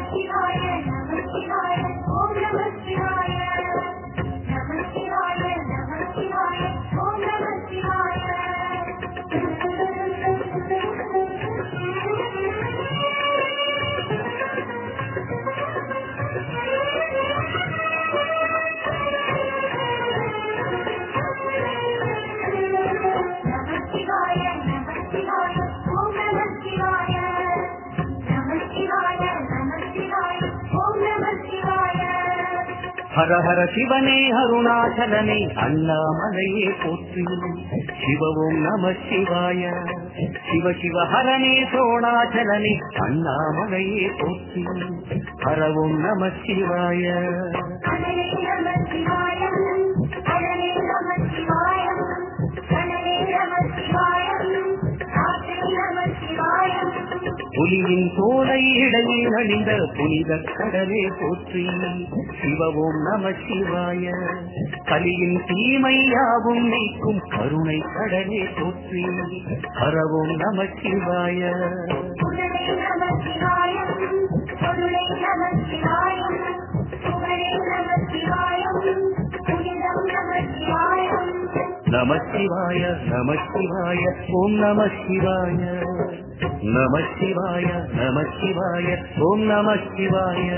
சிவாய நம சிவாய ஓம் நம சிவாய நம சிவாய நம சிவாய ஓம் நம சிவாய நம சிவாய நம சிவாய ஓம் நம சிவாய நம சிவாய நம சிவாய ஓம் நம சிவாய ஹர ஹர சிவனே அருணாச்சலனே அண்ணாமலையே போற்றி சிவவும் நம சிவாய சிவ சிவ ஹரனே சோணாச்சலனே அண்ணாமலையே போற்றி ஹரவும் நம சிவாய அனலே நம சிவாயம் அனலே நம சிவாயம் அனலே நம சிவாயம் காற்றே நம சிவாயம் புலியின் தோலை இடையில் அணிந்த புனித கடலே போற்றி சிவவும் நம சிவாய கலியின் தீமையாவும் நீக்கும் கருணை கடலே போற்றி ஹரவும் நம சிவாய புனலே நம சிவாயம் பொருளே நம சிவாயம் புகழே நம சிவாயம் புனிதம் நம சிவாயம் நம சிவாய நம சிவாய ஓம் நம சிவாய நம சிவாய நம சிவாய ஓம் நம சிவாய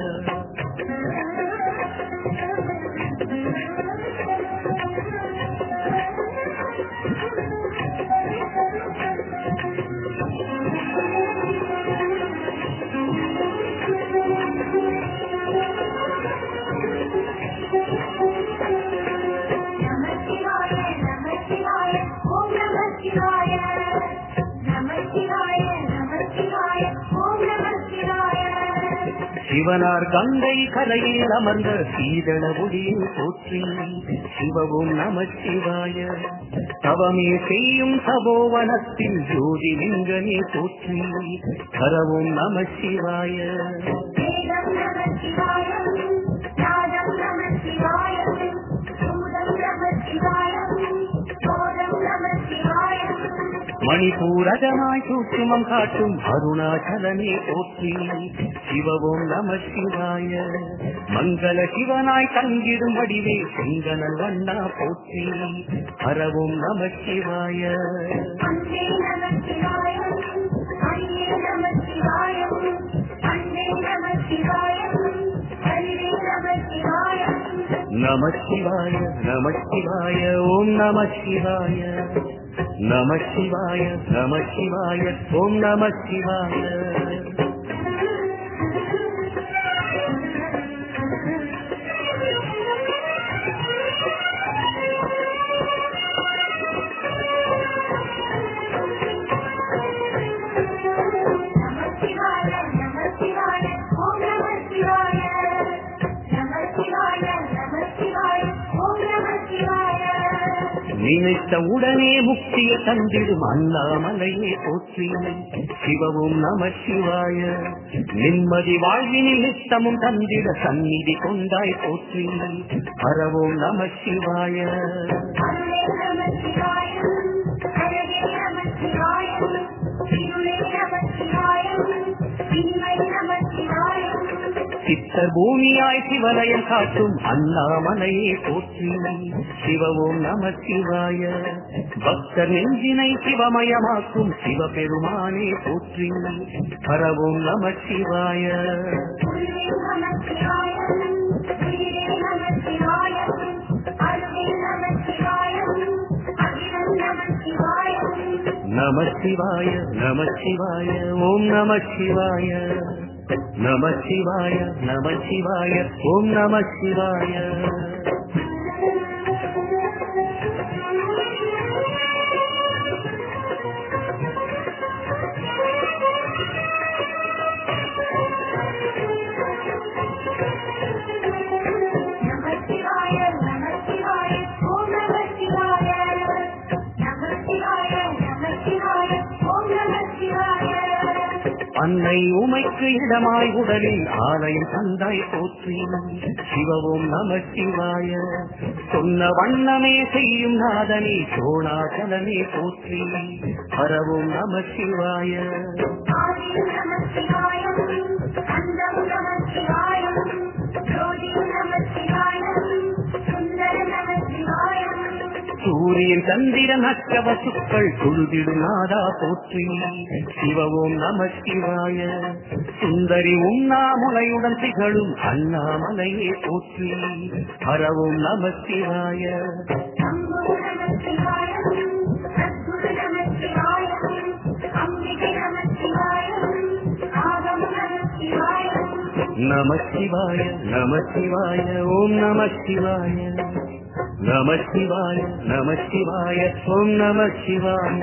நம சிவாய நம சிவாய ஓம் நம சிவாய நம சிவாய நம சிவாய ஓம் நம சிவாய சிவனார் கங்கை கரையில் அமர்ந்த சீதள ஒளியை போற்றி சிவவும் நம சிவாய தவமே செய்யும் தபோவனத்தில் ஜோதி லிங்கனே போற்றி ஹரவும் நம சிவாய வேதம் நம சிவாயம் நாதம் நம சிவாயம் சூதம் நம சிவாயம் போதம் நம சிவாயம் மணிபூரகமாய் சூட்சுமம் காட்டும் அருணாச்சலனே போற்றி சிவவும் நம சிவாய மங்கள சிவனாய் தங்கிடும் வடிவே செங்கனல் வண்ணா போற்றி ஹரவும் நம சிவாய அன்பே நம சிவாயம் அன்பே நம சிவாயம் அன்பே நம சிவாயம் அறிவே நம சிவாயம் நம சிவாய நம சிவாய ஓம் நம சிவாய நம சிவாய நம சிவாய ஓம் நம சிவாய நம சிவாய நம சிவாய ஓம் நம சிவாய நம சிவாய நம சிவாய ஓம் நம சிவாய நினைத்த உடனே முக்திய தந்திடும் அண்ணாமலையே போற்றி சிவவும் நம சிவாய நிம்மதி வாழ்வினில் நித்தமும் தந்திட சந்நிதி கொண்டாய் போற்றி அறவோம் நம சிவாய அருளே நம சிவாயம் அழகே நம சிவாயம் இருளே நம சிவாயம் இன்மை நம சிவாயம் சித்தர் பூமியாய் சிவலயம் காட்டும் அண்ணாமலையே போற்றி சிவவோம் நம சிவாய பக்தர் நெஞ்சினை சிவமயமாக்கும் சிவபெருமானே போற்றி பரவோம் நம சிவாய உள்ளே நம சிவாயம் உயிரே நம சிவாயம் அருளே நம சிவாயம் அகிலம் நம சிவாயம் நம சிவாய நம சிவாய ஓம் நம சிவாய நம சிவாய நம சிவாய ஓம் நம சிவாய நம சிவாய நம சிவாய ஓம் நம சிவாய நம சிவாய நம சிவாய ஓம் நம சிவாய அன்னை உமைக்கு இடமாய் உடலில் ஆலயம் தந்தாய் போற்றி சிவவும் நம சிவாய சொன்ன வண்ணமே செய்யும் நாதனே சோழாச்சலனே போற்றி ஹரவும் நம சிவாய ஆதி நம சிவாயம் அந்தம் சூரியன் சந்திரன் அக்கவசுக்கள் தொழுதிடு நாதா போற்றி சிவ ஓம் நம சிவாய சுந்தரி உண்ணாமுலையுடன் திகழும் அண்ணாமலையே போற்றி ஹரவோம் நம சிவாய சம்பு நமச்சிவாயம் சத்குரு நமச்சிவாயம் அம்பிகை நமச்சிவாயம் ஆகம் நமச்சிவாயம் நம சிவாய நம சிவாய ஓம் நம சிவாய நம சிவாய நம சிவாய ஓம் நம சிவாய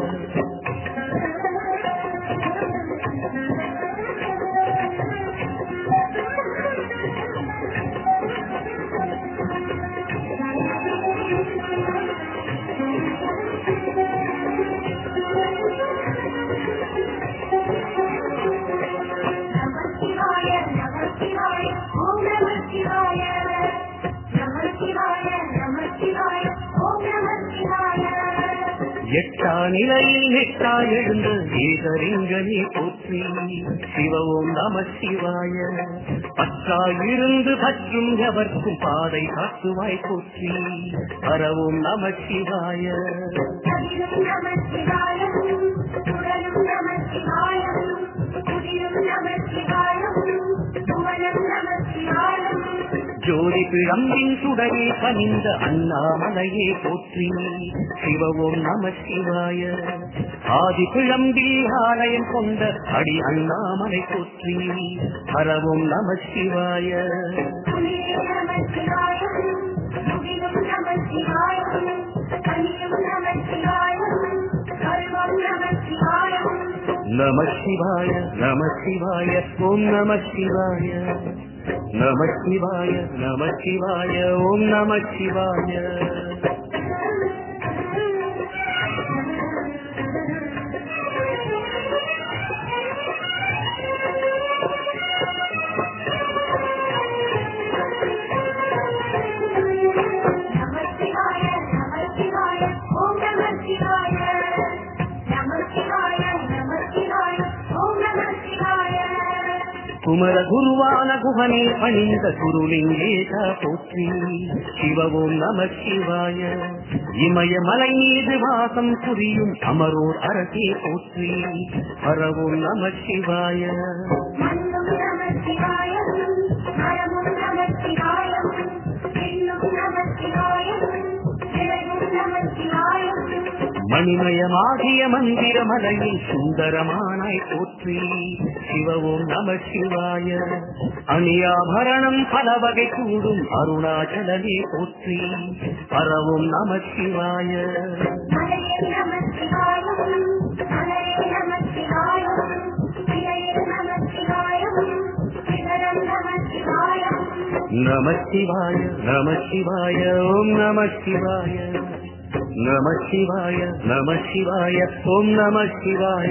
நமச்சிவாய நமச்சிவாய ஓம் நமச்சிவாய நமச்சிவாய நமச்சிவாய ஓம் நமச்சிவாய எட்டா நிலையில் எட்டா எழுந்த ஏகரிங்கனே போற்றி சிவ ஓம் நம சிவாய பற்றாயிருந்து பற்றும் எவர்க்கும் பாதை காட்டுவாய் போற்றி ஹரவோம் நம சிவாய கதிரும் நமச்சிவாயம் குரலும் நமச்சிவாயம் குடிலும் நமச்சிவாயம் புவனம் நமச்சிவாயம் ஜோதி பிழம்பின் சுடரே கனிந்த அண்ணாமலையே போற்றி சிவவோம் நம சிவாய ஆதி பிழம்பில் ஆலயம் கொண்ட அடி அண்ணாமலை போற்றி ஹரவோம் நம சிவாய குளிரே நமச்சிவாயம் முகிலும் நமச்சிவாயம் கனியும் நமச்சிவாயம் கல்வம் நமச்சிவாயம் நம சிவாய நம சிவாய ஓம் நம சிவாய நம சிவாய நம சிவாய ஓம் நம சிவாய நமச்சிவாய நமச்சிவாய ஓம் நமச்சிவாய நமச்சிவாய நமச்சிவாய ஓம் நமச்சிவாய குமர குருவான குகனே பணிந்த குருலிங்கேச போற்றி சிவவோம் நம சிவாய இமயமலை மீது வாசம் புரியும் அமரோர் அரசே போற்றி ஹரவோம் நம சிவாய மண்ணும் நமச்சிவாயம் மரமும் நமச்சிவாயம் விண்ணும் நமச்சிவாயம் விளைவும் நமச்சிவாயம் மணிமயமாகிய மந்திர மலையில் சுந்தரமானாய் போற்றி சிவவோம் நம சிவாய அணியாபரணம் பல வகை கூடும் அருணாச்சலனே போற்றி பரவும் நம சிவாய மலையே நமச்சிவாயம் மலையே நமச்சிவாயம் இலையே நமச்சிவாயம் சிகரம் நமச்சிவாயம் நம சிவாய நம சிவாய ஓம் நம சிவாய நம சிவாய நம சிவாய ஓம் நம சிவாய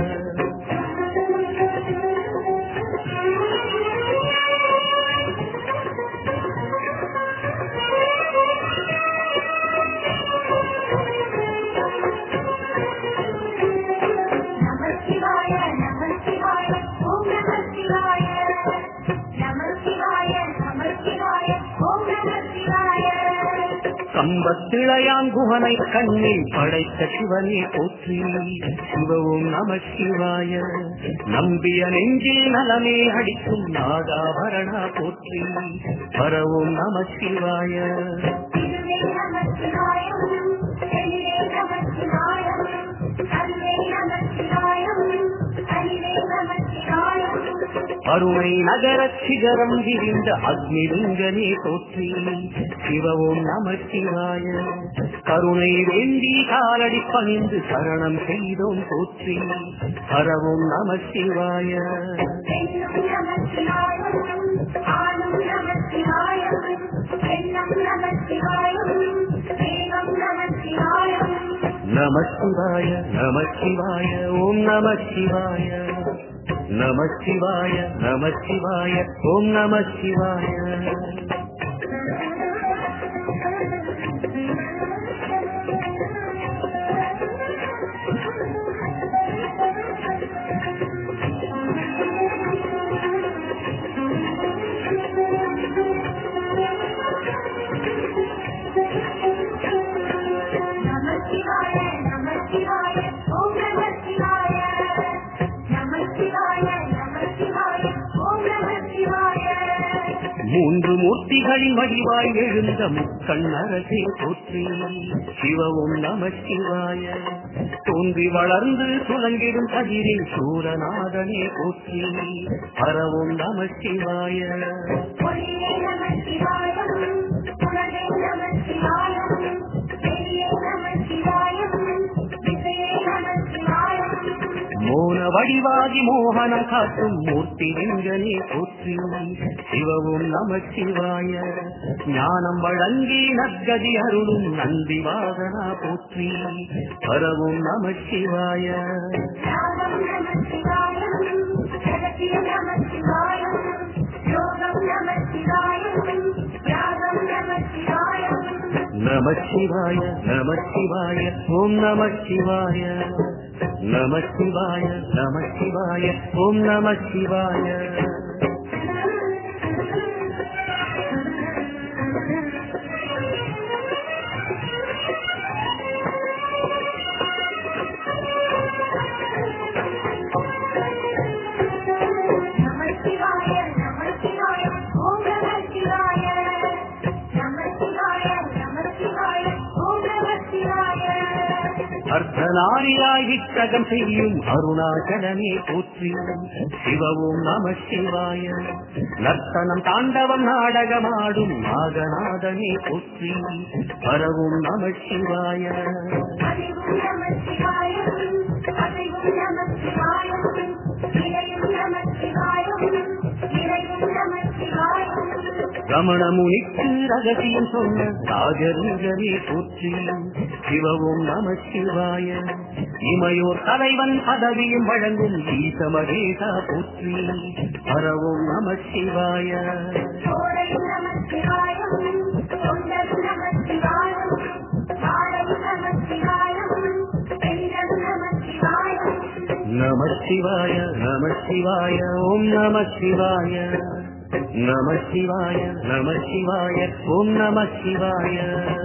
நமச்சிவாய நமச்சிவாய ஓம் நமச்சிவாய நமச்சிவாய நமச்சிவாய ஓம் நமச்சிவாய கம்பத்திளையான் குகனை கண்ணில் படைத்த சிவனே போற்றி சிவவும் நம சிவாய நம்பிய நெஞ்சில் நலமே அடிக்கும் நாதாபரணா போற்றி பரவும் நம சிவாய இதுவே நமச்சிவாயம் எதிரே நமச்சிவாயம் அன்பே நமச்சிவாயம் அறிவே நமச்சிவாயம் அருணை நகர சிகரம் விரிந்த அக்னிலிங்கனே போற்றி சிவவும் நம சிவாய கருணை வேண்டி காலடி பணிந்து சரணம் செய்தோம் போற்றி பரவும் நம சிவாய பெண்ணும் நமச்சிவாயம் ஆணும் நமச்சிவாயம் பெண்ணும் நமச்சிவாயம் தேவம் நமச்சிவாயம் நம சிவாய நம சிவாய ஓம் நம சிவாய நம சிவாய நம சிவாய ஓம் நம சிவாய மூன்று மூர்த்திகளின் வடிவாய் எழுந்த முக்கண்ணரசே போற்றி சிவவும் நம சிவாய தோன்றி வளர்ந்து துலங்கிடும் கதிரில் சூரநாதனே போற்றி பரவும் நம சிவாய ஒளியே நம சிவாயம் உலகே நம சிவாயம் வெளியே நம சிவாயம் திசையே நம சிவாயம் மோன வடிவாகி மோகனம் காட்டும் மூர்த்தி லிங்கனே போற்றி சிவவும் நம சிவாய ஞானம் வழங்கி நற்கதி அருளும் நந்தி வாகனா போற்றி பரவும் நம சிவாய ராகம் நம சிவாயம் ஜகத்திய நம சிவாயம் யோகம் நம சிவாயம் யாகம் நம சிவாயம் நம சிவாய நம சிவாய ஓம் நம சிவாய நம சிவாய நம சிவாய ஓம் நம சிவாய நம சிவாய நம சிவாய ஓம் நம சிவாய நம சிவாய நம சிவாய ஓம் நம சிவாய அர்த்தநாரியாய் வித்தகம் செய்யும் அருணாச்சலமே போற்றி சிவவும் நம சிவாய நர்த்தனம் தாண்டவம் நாடகமாடும் நாகநாதனே போற்றி பரவும் நம சிவாய அறிவும் நம சிவாயம் அசைவும் நம சிவாயம் இறையும் நம சிவாயம் இறைவும் நம சிவாயம் ரமணமுனிக்கு ரகசியம் சொன்ன ராஜலிங்கமே போற்றி சிவவும் நம சிவாய இமையோர் தலைவன் பதவியும் வழங்கும் ஈசமகேசா போற்றி பரவும் நம சிவாய கோடை நம சிவாயம் தொண்டர் நம சிவாயம் காலை நம சிவாயம் பெண்கள் நம சிவாயம் நம சிவாய நம சிவாய ஓம் நம சிவாய நம சிவாய நம சிவாய ஓம் நம சிவாய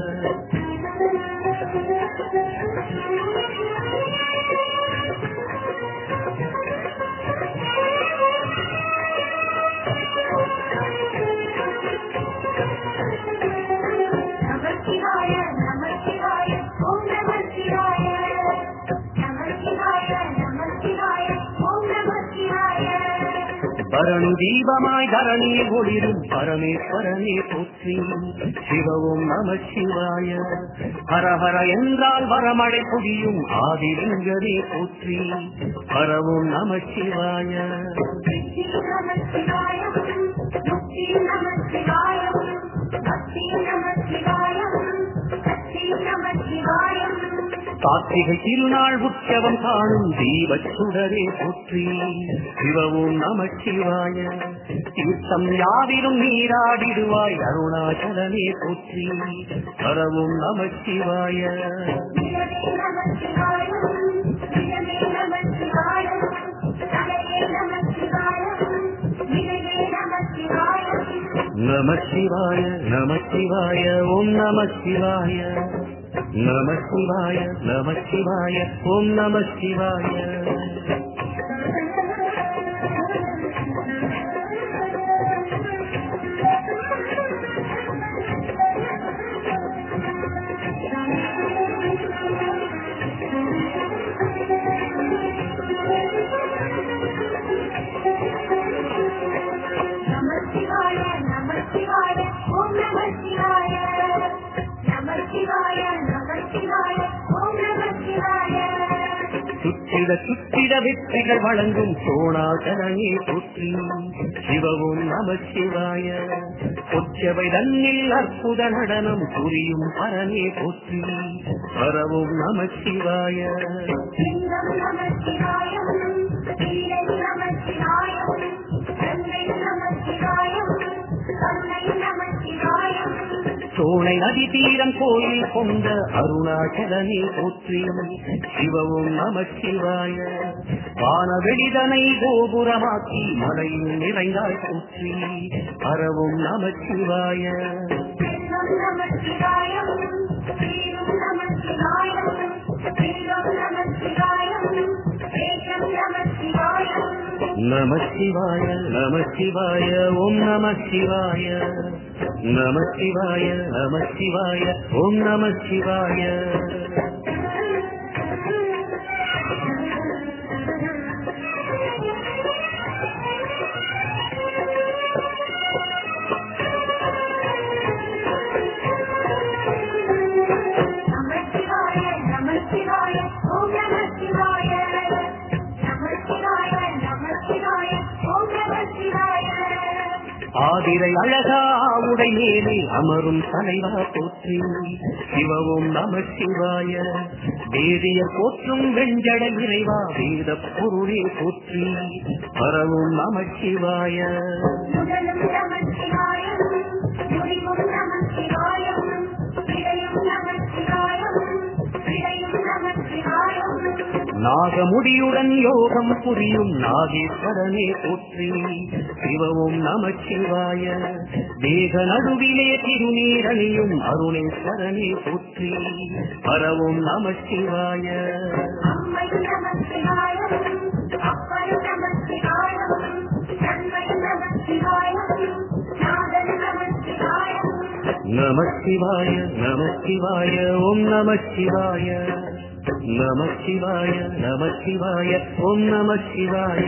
நம சிவாய நம சிவாய ஓம் நம சிவாய நம சிவாய நம சிவாய ஓம் நம சிவாய பரணி தீபமாய் தரணியில் ஒளிரும் பரமேஸ்வரனே போற்றி சிவவும் நம சிவாய ஹரஹர என்றால் வரமழை பொழியும் ஆதிலிங்கனே போற்றி பரவும் நம சிவாய சித்தி நம சிவாயம் முக்தி நம சிவாயம் பக்தி நம சிவாயம் சக்தி நம சிவாயம் கார்த்திகை திருநாள் உற்சவம் காணும் தீபச் சுடரே போற்றி சிவவும் நம சிவாய தீர்த்தம் யாவிலும் நீராடிடுவாய் அருணாச்சலனே போற்றி பரவும் நம சிவாய நிலவே நம சிவாயம் நிலவே நம சிவாயம் தலையே நம சிவாயம் நிலையே நம சிவாயம் நம சிவாய நம சிவாய ஓம் நம சிவாய நம சிவாய நம சிவாய ஓம் நம சிவாய நம சிவாய நம சிவாய ஓம் நம சிவாய நம சிவாய நம சிவாய ஓம் நம சிவாய சுற்றிட சுற்றிட வெற்றிகள் வழங்கும் சோணாசரனே போற்றி சிவவும் நம சிவாய கொச்சவை தன்னில் அற்புத நடனம் புரியும் பரனே போற்றி பரவும் நம சிவாய லிங்கம் நம சிவாயம் லீலை நம சிவாயம் கங்கை நம சிவாயம் கருணை நம சிவாயம் சோனை நதி தீரம் கோயில் கொண்ட அருணாச்சலனே போற்றி சிவவும் நம சிவாய வானவெளிதனை கோபுரமாக்கி மலையில் நிறைந்தாய் போற்றி பரவும் நம சிவாய செல்வம் நம சிவாயம் வீரும் நம சிவாயம் வீரம் நம சிவாயம் வேஷம் நம சிவாயம் நம சிவாய நம சிவாய ஓம் நம சிவாய நம சிவாய நம சிவாய ஓம் நம சிவாய நமச்சிவாய நமச்சிவாய ஓம் நமச்சிவாய நமச்சிவாய நமச்சிவாய ஓம் நமச்சிவாய ஆதிரை அழகா உடை மேலே அமரும் தலைவா போற்றி சிவவும் நம சிவாய வேதியர் போற்றும் வெஞ்சட இறைவா வேத பொருளே போற்றி பரவும் நம சிவாய முதலும் நமச்சிவாயம் முடிவும் நமச்சிவாயம் இடையும் நமச்சிவாயம் இடையும் நமச்சிவாயம் நாகமுடியுடன் யோகம் புரியும் நாகேஸ்வரனே போற்றி சிவவும் நம சிவாய தேக நடுவிலே திருநீரணியும் அருணேஸ்வரனே போற்றி பரவும் நம சிவாய அம்மை நமச்சிவாயம் அப்பன் நமச்சிவாயம் நன்மை நமச்சிவாயம் நாதன் நமச்சிவாயம் நம சிவாய நம சிவாய ஓம் நம சிவாய நம சிவாய நம சிவாய ஓம் நம சிவாய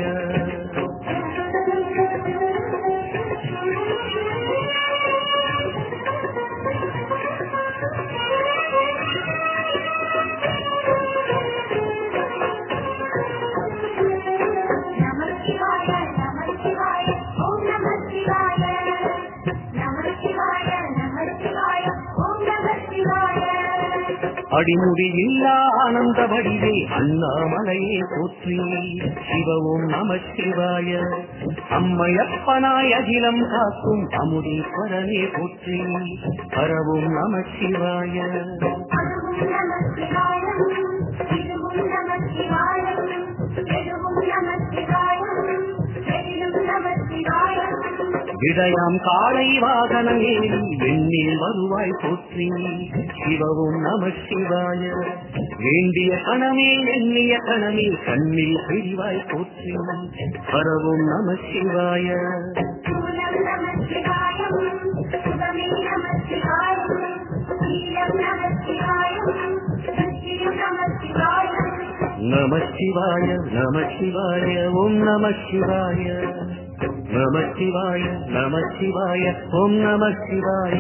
நமச்சிவாய நமச்சிவாய ஓம் நமச்சிவாய நமச்சிவாய நமச்சிவாய ஓம் நமச்சிவாய அடிமுடி இல்லா ஆனந்த வடிவே அண்ணாமலையே போற்றி சிவவும் நம சிவாய அம்மையப்பனாய் அகிலம் காக்கும் அமுதீஸ்வரனே போற்றி பரவும் நம சிவாய அதுவும் நமச்சிவாயம் இதுவும் நமச்சிவாயம் எதுவும் நமச்சிவாயம் எதிலும் நமச்சிவாயம் விடயாம் காளை வாகனம் ஏறி வெண்ணில் வருவாய் போற்றி சிவவும் நம சிவாய வேண்டிய கணமே எண்ணிய கணமே கண்ணில் பிரிவாய் போற்றி பரவும் நம சிவாய சூலம் நமச்சிவாயம் சுகமே நமச்சிவாயம் சீலம் நமச்சிவாயம் நித்தியம் நமச்சிவாயம் நம சிவாய நம சிவாய ஓம் நம சிவாய நம சிவாய நம சிவாய ஓம் நம சிவாய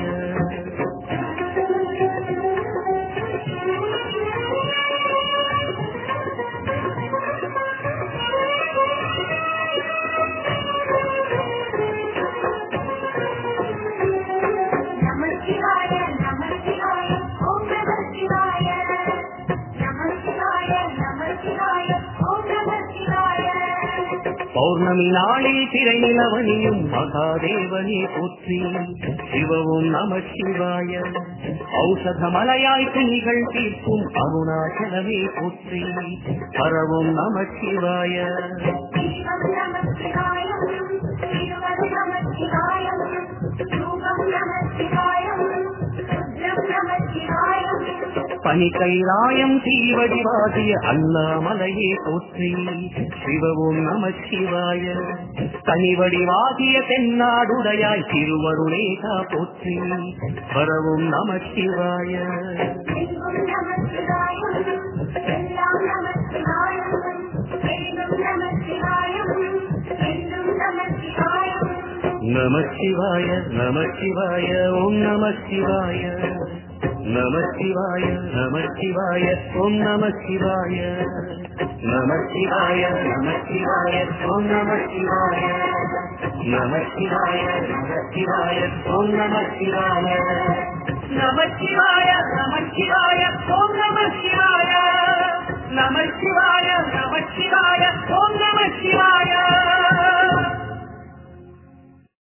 நமச்சிவாய நமச்சிவாய ஓம் நமச்சிவாய நமச்சிவாய நமச்சிவாய ஓம் நமச்சிவாய பௌர்ணமி நாளில் திரை நிலவனியும் மகாதேவனே போற்றி சிவவும் நம சிவாய ஔஷத மலையாய் துணிகள் தீர்க்கும் அருணாச்சலமே போற்றி பரவும் நம சிவாய தீபம் நமச்சிவாயம் திருவரு நமச்சிவாயம் ரூபம் நமச்சிவாயம் ருத்ரம் நமச்சிவாயம் பனி கைராயம் தீவடிவாகிய அண்ணாமலையே போற்றி சிவவும் நம சிவாய தனிவடிவாகிய தென்னாடுடையாய் திருவருளேகா போற்றி பரவும் நம சிவாய எங்கும் நமச்சிவாயம் எல்லாம் நமச்சிவாயம் எங்கும் நமச்சிவாயம் என்றும் நமச்சிவாயம் நம சிவாய நம சிவாய ஓம் நம சிவாய நம சிவாய நம சிவாய ஓம் நம சிவாய நம சிவாய நம சிவாய ஓம் நம சிவாய நம சிவாய நம சிவாய ஓம் நம சிவாய